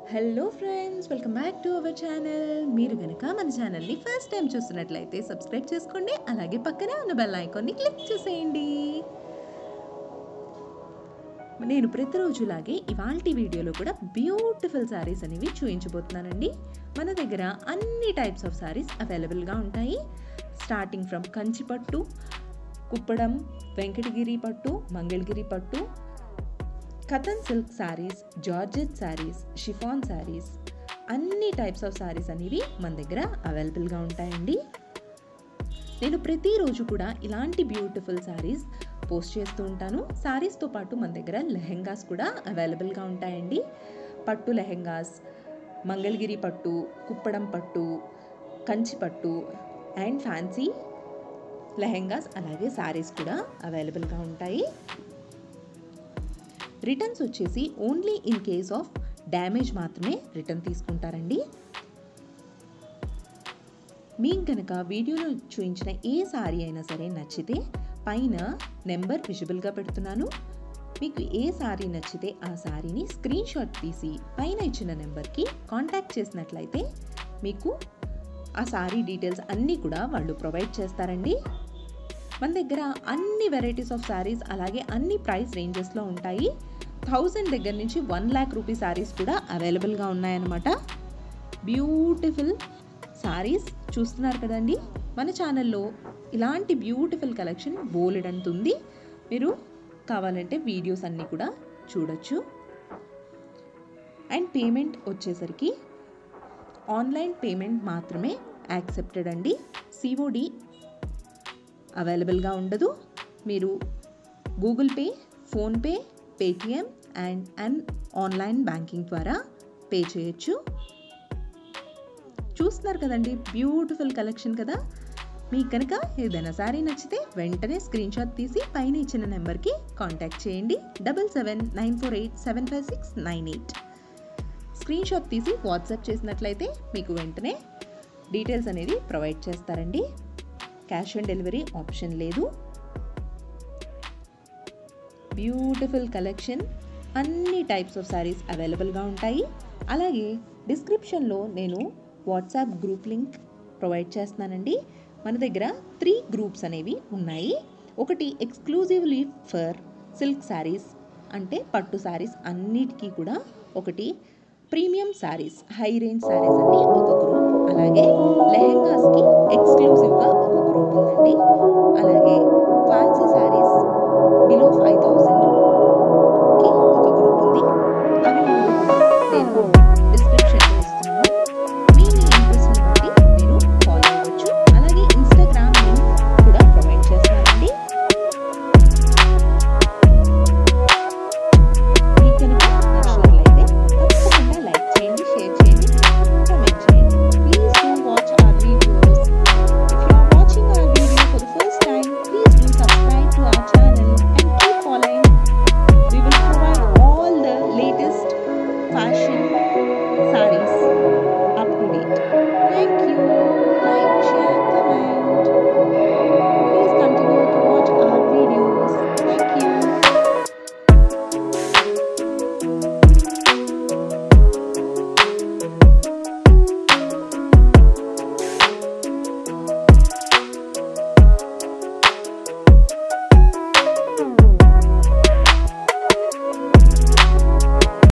hello friends welcome back to our channel మీరు కనుక మన ఛానల్ని ఫస్ట్ టైం చూస్తున్నట్లయితే సబ్స్క్రైబ్ చేసుకోండి అలాగే పక్కనే ఉన్న బెల్ ఐకాన్ని క్లిక్ చేసేయండి నేను ప్రతిరోజులాగే ఇవాళ వీడియోలో కూడా బ్యూటిఫుల్ శారీస్ అనేవి చూపించబోతున్నానండి మన దగ్గర అన్ని టైప్స్ ఆఫ్ శారీస్ అవైలబుల్గా ఉంటాయి స్టార్టింగ్ ఫ్రమ్ కంచి పట్టు కుప్పడం వెంకటగిరి పట్టు మంగళగిరి పట్టు Katan silk saris georgette saris chiffon saris అన్ని టైప్స్ ఆఫ్ శారీస్ అనేవి మన దగ్గర అవైలబుల్గా ఉంటాయండి నేను ప్రతిరోజు కూడా ఇలాంటి బ్యూటిఫుల్ శారీస్ పోస్ట్ చేస్తూ ఉంటాను శారీస్తో పాటు మన దగ్గర లెహెంగాస్ కూడా అవైలబుల్గా ఉంటాయండి పట్టు లెహెంగాస్ మంగళగిరి పట్టు కుప్పడం పట్టు కంచి పట్టు అండ్ ఫ్యాన్సీ లెహెంగాస్ అలాగే శారీస్ కూడా అవైలబుల్గా ఉంటాయి రిటర్న్స్ వచ్చేసి only in case of damage మాత్రమే రిటర్న్ తీసుకుంటారండి మీకు కనుక వీడియోలో చూపించిన ఏ సారీ అయినా సరే నచ్చితే పైన నెంబర్ విజిబుల్గా పెడుతున్నాను మీకు ఏ సారీ నచ్చితే ఆ సారీని స్క్రీన్ షాట్ తీసి పైన ఇచ్చిన నెంబర్కి కాంటాక్ట్ చేసినట్లయితే మీకు ఆ సారీ డీటెయిల్స్ అన్నీ కూడా వాళ్ళు ప్రొవైడ్ చేస్తారండి మన దగ్గర అన్ని వెరైటీస్ ఆఫ్ శారీస్ అలాగే అన్ని ప్రైస్ రేంజెస్లో ఉంటాయి థౌజండ్ దగ్గర నుంచి వన్ ల్యాక్ రూపీ శారీస్ కూడా అవైలబుల్గా ఉన్నాయన్నమాట బ్యూటిఫుల్ శారీస్ చూస్తున్నారు కదండి మన ఛానల్లో ఇలాంటి బ్యూటిఫుల్ కలెక్షన్ బోలెడంత ఉంది మీరు కావాలంటే వీడియోస్ అన్నీ కూడా చూడొచ్చు అండ్ పేమెంట్ వచ్చేసరికి ఆన్లైన్ పేమెంట్ మాత్రమే యాక్సెప్టెడ్ అండి సిఓడి అవైలబుల్గా ఉండదు మీరు Google pay PhonePe Paytm and and online banking ద్వారా పే చేయొచ్చు చూస్తున్నారు కదండి బ్యూటిఫుల్ కలెక్షన్ కదా మీకు కనుక ఏదైనా సారీ నచ్చితే వెంటనే స్క్రీన్ షాట్ తీసి పైన ఇచ్చిన నెంబర్కి కాంటాక్ట్ చేయండి double seven nine four eight seven five six nine eight screen shot తీసి వాట్సాప్ చేసినట్లయితే మీకు వెంటనే డీటెయిల్స్ అనేది ప్రొవైడ్ చేస్తారండి క్యాష్ ఆన్ డెలివరీ ఆప్షన్ లేదు బ్యూటిఫుల్ కలెక్షన్ అన్ని టైప్స్ ఆఫ్ శారీస్ అవైలబుల్గా ఉంటాయి అలాగే డిస్క్రిప్షన్లో నేను వాట్సాప్ గ్రూప్ లింక్ ప్రొవైడ్ చేస్తున్నానండి మన దగ్గర త్రీ గ్రూప్స్ అనేవి ఉన్నాయి ఒకటి ఎక్స్క్లూజివ్లీ ఫర్ సిల్క్ శారీస్ అంటే పట్టు శారీస్ అన్నిటికీ కూడా ఒకటి premium saris high range saris అని ఒక గ్రూప్ అలాగే లెహెంగాస్కి ఎక్స్క్లూజివ్గా ఒక గ్రూప్ ఉందండి అలాగే ఫ్యాన్సీ శారీస్ బిలో ఫైవ్ థౌజండ్కి ఒక గ్రూప్ ఉంది అవి మూడు కూడా నేను డిస్క్రిప్షన్లో ఇస్తున్నాను మీ మీ ఇంట్రెస్ట్ని బట్టి మీరు ఫాలో అవ్వచ్చు అలాగే ఇన్స్టాగ్రామ్ లింక్ కూడా ప్రొవైడ్ చేస్తున్నానండి మీకు కనుక నచ్చినట్లయితే తప్పకుండా లైక్ చేయండి షేర్ చేయండి కామెంట్ చేయండి please do watch our videos if you are watching our video for the first time please do subscribe to our channel and keep following we will provide all the latest fashion